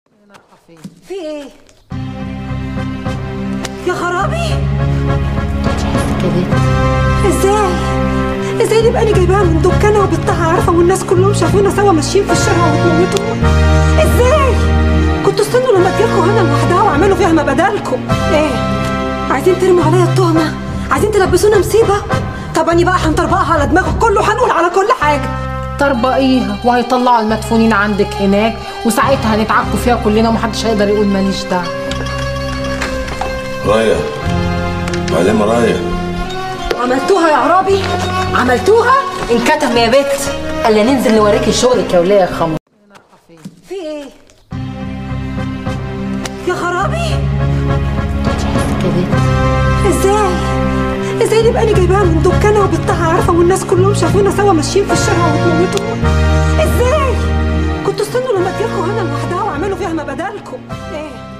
في ايه يا خرابي ازاي ازاي نبقى انا جايباها من دكانها وبنتها عارفه والناس كلهم شافونا سوا ماشيين في الشارع وتموتونا ازاي كنتوا استنوا لما تجيلكوا هنا لوحدها واعملوا فيها ما بدالكم ايه عايزين ترموا عليا التهمه عايزين تلبسونا مصيبه طب اني بقى هنطربقها على دماغك كله هنقول على كل حاجه طربقيها وهيطلعوا المدفونين عندك هناك وساعتها هنتعكوا فيها كلنا ومحدش هيقدر يقول ماليش دعوه راية معلمة راية عملتوها يا عرابي عملتوها انكتم يا بت الا ننزل نوريكي شغلك يا وليه يا خمر في ايه يا خرابي ازاي ازاي نبقى انا جايباها من دكانها وبنتها عارفه والناس كلهم شافونا سوا ماشيين في الشارع وتموتونا ازاي كنتوا استنوا لما تجيلكوا هنا لوحدها واعملوا فيها ما بدالكم ايه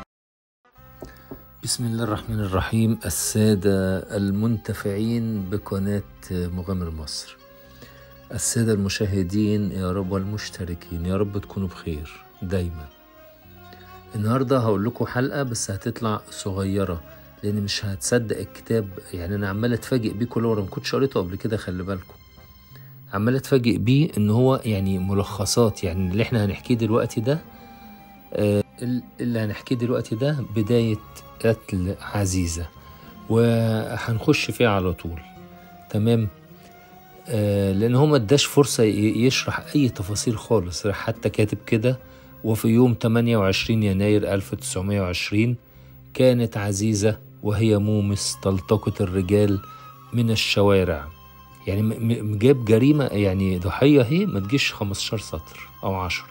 بسم الله الرحمن الرحيم السادة المنتفعين بقناة مغامر مصر السادة المشاهدين يا رب والمشتركين يا رب تكونوا بخير دايما النهاردة هقول لكم حلقة بس هتطلع صغيرة لأن مش هتصدق الكتاب يعني أنا عمال أتفاجئ بيه كل مرة ما كنتش قريته قبل كده خلي بالكم عمال أتفاجئ بيه إن هو يعني ملخصات يعني اللي إحنا هنحكيه دلوقتي ده آه، اللي هنحكيه دلوقتي ده بداية قتل عزيزة وهنخش فيه على طول تمام آه لأن هو ما اداش فرصة ي- يشرح أي تفاصيل خالص راح حتى كاتب كده وفي يوم 28 يناير 1920 كانت عزيزة وهي مومس تلتقط الرجال من الشوارع يعني م- م- جاب جريمة يعني ضحية هي ما تجيش 15 سطر أو 10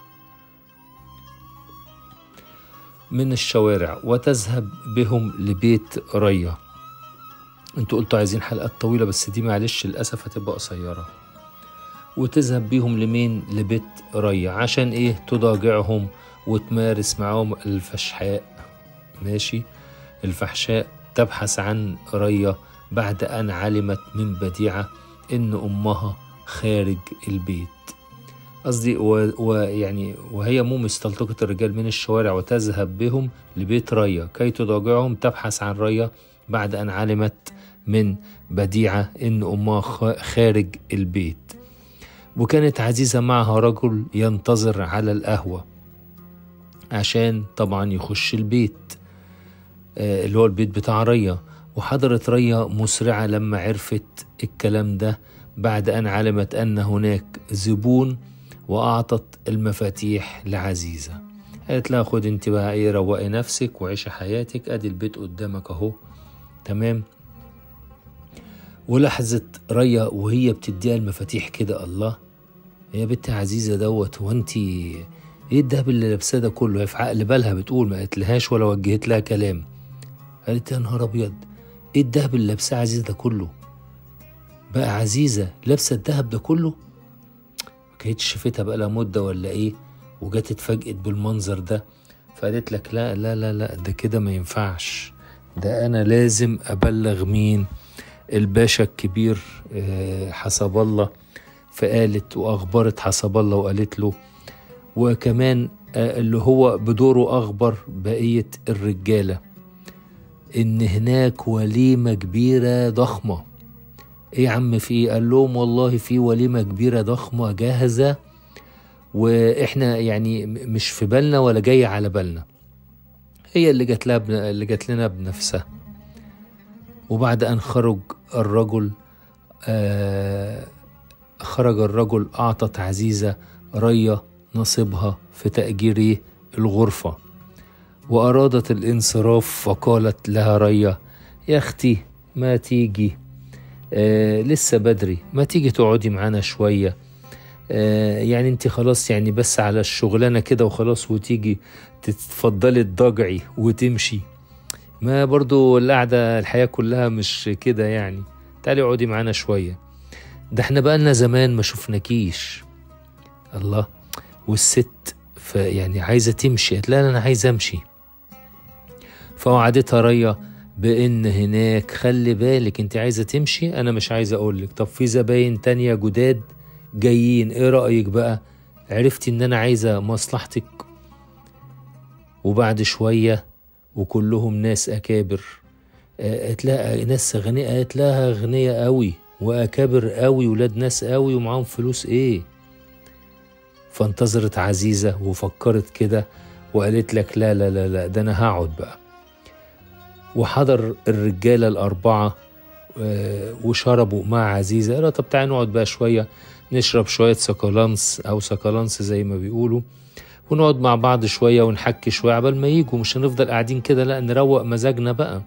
من الشوارع وتذهب بهم لبيت ريا انتوا قلتوا عايزين حلقات طويلة بس دي معلش للأسف هتبقى قصيرة وتذهب بيهم لمين لبيت ريا عشان ايه تضاجعهم وتمارس معاهم الفشحاء ماشي الفحشاء تبحث عن ريا بعد أن علمت من بديعة إن أمها خارج البيت قصدي و- ويعني وهي مومس تلتقط الرجال من الشوارع وتذهب بهم لبيت ريا كي تضاجعهم تبحث عن ريا بعد أن علمت من بديعة إن أمها خ- خارج البيت وكانت عزيزة معها رجل ينتظر على القهوة عشان طبعا يخش البيت آه، اللي هو البيت بتاع ريا وحضرت ريا مسرعة لما عرفت الكلام ده بعد أن علمت أن هناك زبون وأعطت المفاتيح لعزيزة قالت لها خد انت بقى ايه روقي نفسك وعيشي حياتك ادي البيت قدامك اهو تمام ولاحظت ريا وهي بتديها المفاتيح كده الله يا بنت عزيزة دوت هو انت ايه الدهب اللي لابساه ده كله هي في عقل بالها بتقول ما قالتلهاش ولا وجهت لها كلام قالت يا نهار ابيض ايه الدهب اللي لابساه عزيزة ده كله بقى عزيزة لابسة الدهب ده كله ما كانتش شافتها بقى لها مدة ولا ايه وجت اتفاجئت بالمنظر ده فقالت لك لا لا لا لا ده كده ما ينفعش ده انا لازم ابلغ مين الباشا الكبير آه، حسب الله فقالت واخبرت حسب الله وقالت له وكمان آه، اللي هو بدوره اخبر بقيه الرجاله ان هناك وليمه كبيره ضخمه ايه يا عم في ايه قال لهم والله في وليمه كبيره ضخمه جاهزه واحنا يعني م- مش في بالنا ولا جايه على بالنا هي اللي جات لها بن- اللي جات لنا بنفسها وبعد ان خرج الرجل آه خرج الرجل اعطت عزيزه ريا نصيبها في تاجير الغرفه وارادت الانصراف فقالت لها ريا يا اختي ما تيجي آه لسه بدري ما تيجي تقعدي معانا شويه آه، يعني انت خلاص يعني بس على الشغلانة كده وخلاص وتيجي تتفضلي تضجعي وتمشي ما برضو القعدة الحياة كلها مش كده يعني تعالي اقعدي معانا شوية ده احنا بقالنا زمان ما شفناكيش الله والست ف يعني عايزة تمشي قالت لا انا عايزة امشي فوعدتها ريا بان هناك خلي بالك انت عايزة تمشي انا مش عايزة اقولك طب في زباين تانية جداد جايين ايه رأيك بقى عرفتي ان انا عايزة مصلحتك وبعد شوية وكلهم ناس أكابر آه، قالت لها ناس غنية قالت لها غنية قوي وأكابر قوي ولاد ناس قوي ومعاهم فلوس إيه فانتظرت عزيزة وفكرت كده وقالت لك لا لا لا لا ده أنا هقعد بقى وحضر الرجالة الأربعة آه، وشربوا مع عزيزة قالوا طب تعالى نقعد بقى شوية نشرب شوية سكالانس أو سكالانس زي ما بيقولوا ونقعد مع بعض شوية ونحكي شوية عبال ما يجوا مش هنفضل قاعدين كده لا نروق مزاجنا بقى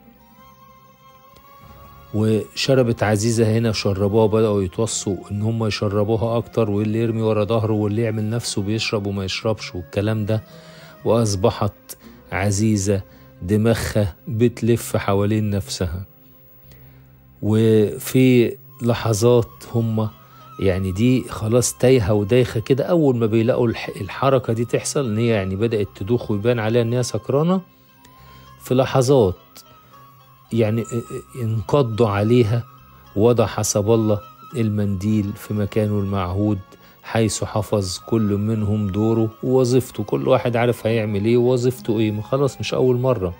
وشربت عزيزة هنا شربوها بدأوا يتوصوا إن هم يشربوها أكتر واللي يرمي ورا ظهره واللي يعمل نفسه بيشرب وما يشربش والكلام ده وأصبحت عزيزة دماغها بتلف حوالين نفسها وفي لحظات هم يعني دي خلاص تايهة ودايخة كده أول ما بيلاقوا الح- الحركة دي تحصل إن هي يعني بدأت تدوخ ويبان عليها إن هي سكرانة في لحظات يعني انقضوا عليها وضع حسب الله المنديل في مكانه المعهود حيث حفظ كل منهم دوره ووظيفته كل واحد عارف هيعمل ايه ووظيفته ايه ما خلاص مش اول مرة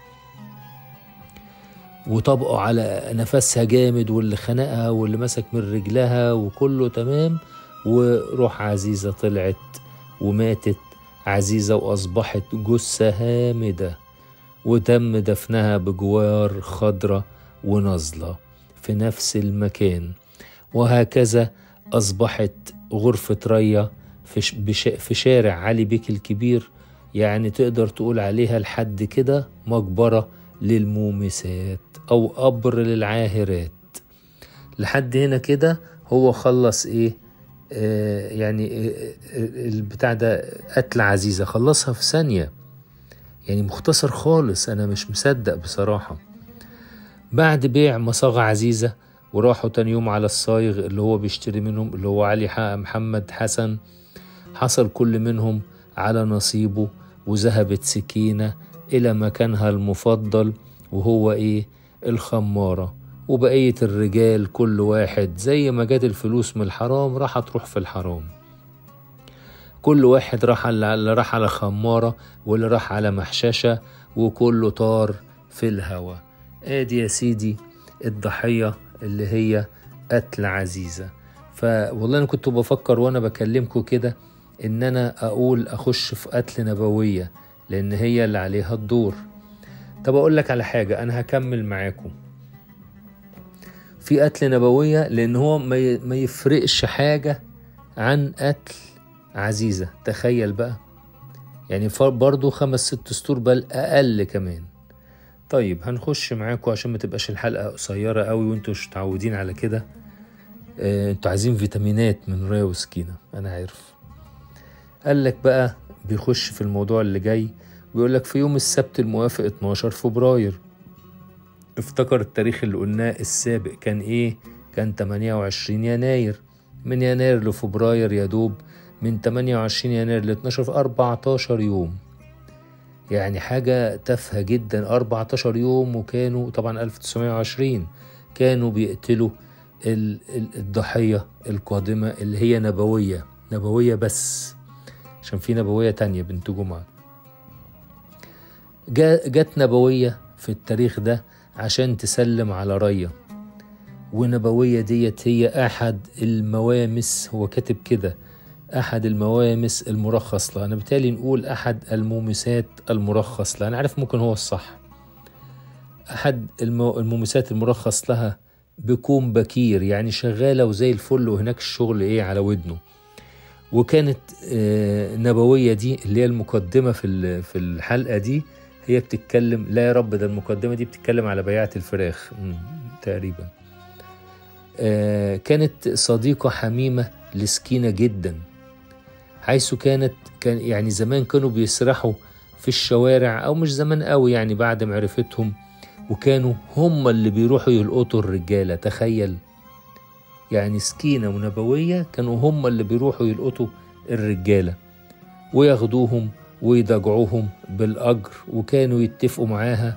وطبقوا على نفسها جامد واللي خنقها واللي مسك من رجلها وكله تمام وروح عزيزة طلعت وماتت عزيزة وأصبحت جثة هامدة وتم دفنها بجوار خضرة ونزلة في نفس المكان وهكذا أصبحت غرفة ريا في, ش... بش... في شارع علي بيك الكبير يعني تقدر تقول عليها لحد كده مقبرة للمومسات أو قبر للعاهرات لحد هنا كده هو خلص إيه آه يعني آه آه، البتاع ده قتل عزيزة خلصها في ثانية يعني مختصر خالص أنا مش مصدق بصراحة بعد بيع مصاغة عزيزة وراحوا تاني يوم على الصايغ اللي هو بيشتري منهم اللي هو علي حق محمد حسن حصل كل منهم على نصيبه وذهبت سكينة إلى مكانها المفضل وهو إيه الخمارة وبقية الرجال كل واحد زي ما جات الفلوس من الحرام راح تروح في الحرام كل واحد راح على اللي راح على خمارة واللي راح على محششة وكله طار في الهوا ادي يا سيدي الضحية اللي هي قتل عزيزة فوالله انا كنت بفكر وانا بكلمكم كده ان انا اقول اخش في قتل نبوية لان هي اللي عليها الدور طب اقول لك على حاجة انا هكمل معاكم في قتل نبوية لان هو ما ي- ما يفرقش حاجة عن قتل عزيزة تخيل بقى يعني ف- برضو خمس ست سطور بل أقل كمان طيب هنخش معاكم عشان ما تبقاش الحلقة قصيرة قوي وانتوا مش متعودين على كده آه، انتوا عايزين فيتامينات من ريا وسكينة انا عارف قال لك بقى بيخش في الموضوع اللي جاي بيقول لك في يوم السبت الموافق 12 فبراير افتكر التاريخ اللي قلناه السابق كان ايه كان 28 يناير من يناير لفبراير يا دوب من 28 يناير ل 12 في 14 يوم يعني حاجة تافهة جدا 14 يوم وكانوا طبعا 1920 كانوا بيقتلوا ال- ال- الضحية القادمة اللي هي نبوية نبوية بس عشان في نبوية تانية بنت جمعة جا- جت نبوية في التاريخ ده عشان تسلم على ريا ونبوية ديت هي أحد الموامس هو كاتب كده أحد الموامس المرخص لها أنا بالتالي نقول أحد المومسات المرخص لها أنا عارف ممكن هو الصح أحد المو- المومسات المرخص لها بكون بكير يعني شغالة وزي الفل وهناك الشغل إيه على ودنه وكانت آه، نبوية دي اللي هي المقدمة في ال- في الحلقة دي هي بتتكلم لا يا رب ده المقدمة دي بتتكلم على بياعة الفراخ مم، تقريبا آه، كانت صديقة حميمة لسكينة جدا حيث كانت كان يعني زمان كانوا بيسرحوا في الشوارع او مش زمان قوي يعني بعد معرفتهم وكانوا هم اللي بيروحوا يلقطوا الرجالة تخيل يعني سكينة ونبوية كانوا هم اللي بيروحوا يلقطوا الرجالة وياخدوهم ويضجعوهم بالأجر وكانوا يتفقوا معاها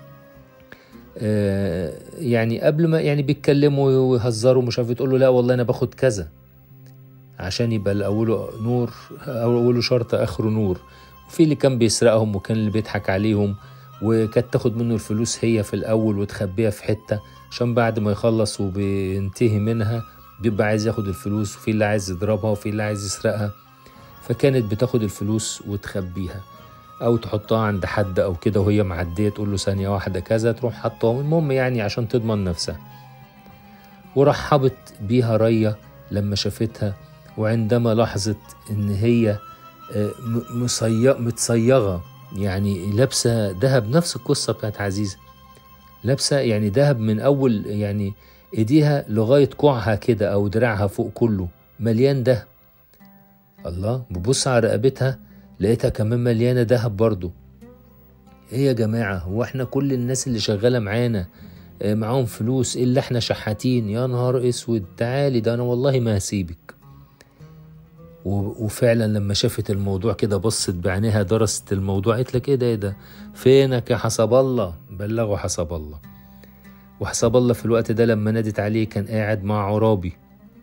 آه، يعني قبل ما يعني بيتكلموا ويهزروا مش عارف تقول له لا والله انا باخد كذا عشان يبقى الاوله نور اوله شرط اخره نور في اللي كان بيسرقهم وكان اللي بيضحك عليهم وكانت تاخد منه الفلوس هي في الأول وتخبيها في حتة عشان بعد ما يخلص وبينتهي منها بيبقى عايز ياخد الفلوس وفي اللي عايز يضربها وفي اللي عايز يسرقها فكانت بتاخد الفلوس وتخبيها او تحطها عند حد او كده وهي معديه تقول له ثانيه واحده كذا تروح حطها المهم يعني عشان تضمن نفسها ورحبت بيها ريا لما شافتها وعندما لاحظت ان هي آه، م- مصي- متصيغه يعني لابسه دهب نفس القصه بتاعت عزيزه لابسه يعني دهب من اول يعني ايديها لغايه كوعها كده او دراعها فوق كله مليان دهب الله ببص على رقبتها لقيتها كمان مليانه دهب برضو ايه يا جماعه هو احنا كل الناس اللي شغاله معانا آه، معاهم فلوس الا احنا شحاتين يا نهار اسود تعالي ده انا والله ما هسيبك و- وفعلا لما شافت الموضوع كده بصت بعينيها درست الموضوع قالت لك ايه ده ايه ده فينك يا حسب الله بلغوا حسب الله وحسب الله في الوقت ده لما نادت عليه كان قاعد مع عرابي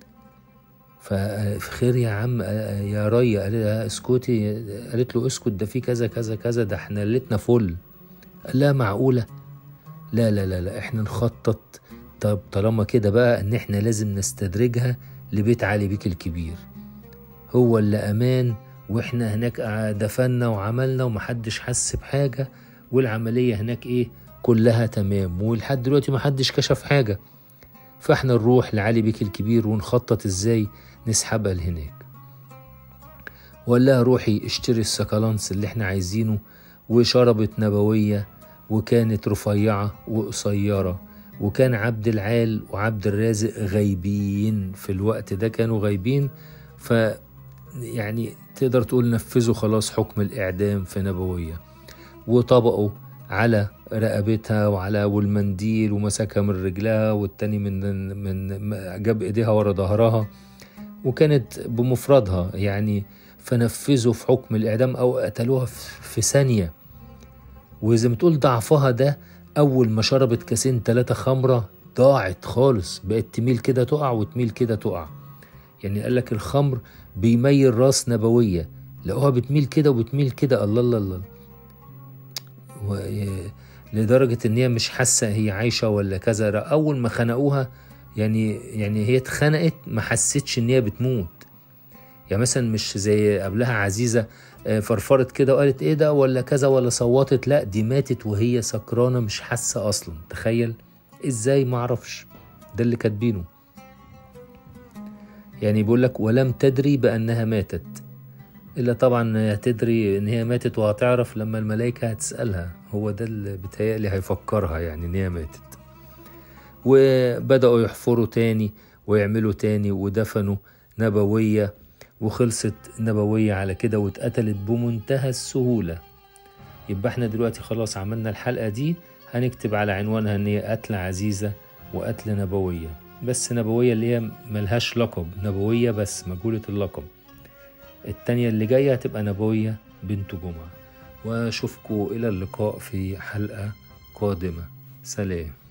فخير يا عم آه، يا ريا قال لها اسكتي قالت له اسكت ده في كذا كذا كذا ده احنا ليلتنا فل قال لها معقولة لا لا لا لا احنا نخطط طب طالما كده بقى ان احنا لازم نستدرجها لبيت علي بيك الكبير هو اللي امان واحنا هناك دفنا وعملنا ومحدش حس بحاجة والعملية هناك ايه كلها تمام ولحد دلوقتي محدش كشف حاجة فاحنا نروح لعلي بيك الكبير ونخطط ازاي نسحبها لهناك وقال لها روحي اشتري السكالانس اللي احنا عايزينه وشربت نبوية وكانت رفيعة وقصيرة وكان عبد العال وعبد الرازق غايبين في الوقت ده كانوا غايبين ف يعني تقدر تقول نفذوا خلاص حكم الإعدام في نبوية وطبقوا على رقبتها وعلى والمنديل ومسكها من رجلها والتاني من من جاب ايديها ورا ظهرها وكانت بمفردها يعني فنفذوا في حكم الإعدام أو قتلوها في في ثانية وزي ما تقول ضعفها ده أول ما شربت كاسين تلاتة خمرة ضاعت خالص بقت تميل كده تقع وتميل كده تقع يعني قال لك الخمر بيميل راس نبوية لقوها بتميل كده وبتميل كده الله الله الله و... لدرجة إن هي مش حاسة هي عايشة ولا كذا أول ما خنقوها يعني يعني هي اتخنقت ما حستش إن هي بتموت يعني مثلا مش زي قبلها عزيزة آه، فرفرت كده وقالت ايه ده ولا كذا ولا صوتت لا دي ماتت وهي سكرانة مش حاسة أصلا تخيل ازاي معرفش ده اللي كاتبينه يعني بيقول لك ولم تدري بأنها ماتت إلا طبعا هي هتدري إن هي ماتت وهتعرف لما الملائكة هتسألها هو ده اللي بيتهيألي هيفكرها يعني إن هي ماتت وبدأوا يحفروا تاني ويعملوا تاني ودفنوا نبوية وخلصت نبوية على كده واتقتلت بمنتهى السهولة يبقى احنا دلوقتي خلاص عملنا الحلقة دي هنكتب على عنوانها ان هي قتل عزيزة وقتل نبوية بس نبوية اللي هي ملهاش لقب نبوية بس مجهولة اللقب التانية اللي جاية هتبقى نبوية بنت جمعة واشوفكم الى اللقاء في حلقة قادمة سلام